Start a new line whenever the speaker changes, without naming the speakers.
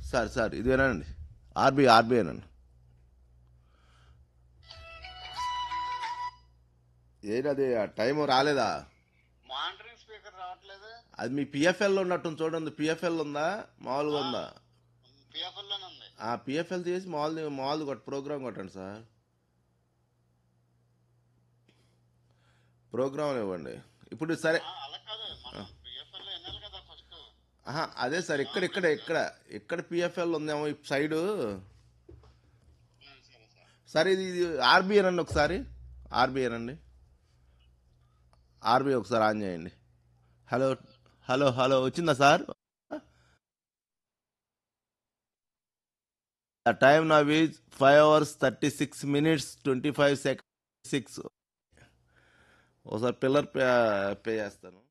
sir sir ఇదేనండి RBI ఆర్బీఐనండి ఏంటది ఆ టైం రాలేదా
మానిటరింగ్ స్పీకర్ రావట్లేదు
అది మీ పిఎఫ్ఎల్ ఉన్నట్టుంది చూడండి పిఎఫ్ఎల్ ఉందా మామూలుగా ఉందా
పిఎఫ్ఎల్ లోనే ఉంది
ఆ పిఎఫ్ఎల్ తీసి మామూలు మామూలు కొట్ట ప్రోగ్రామ్ కొట్టండి సార్ ప్రోగ్రామ్ ఇవ్వండి ఇప్పుడు సరే
ఆ, అలా కాదు మనం పిఎఫ్ఎల్ లో వినాలి కదా ఫస్ట్
ఆహా, అదే సార్ ఇక్కడ ఇక్కడ ఇక్కడ ఇక్కడ పిఎఫ్ఎల్ ఉందేమో ఈ సైడు
సరే సార్
సరే ఇది ఇది ఆర్బీఐ రండి ఒకసారి ఆర్బీఐ రండి ఆర్బీఐ ఒకసారి ఆన్ చేయండి హలో హలో హలో వచ్చిందా సార్ టైం నా is five hours thirty six minutes twenty five second six ఒకసారి పిల్లర్ పే పే చేస్తాను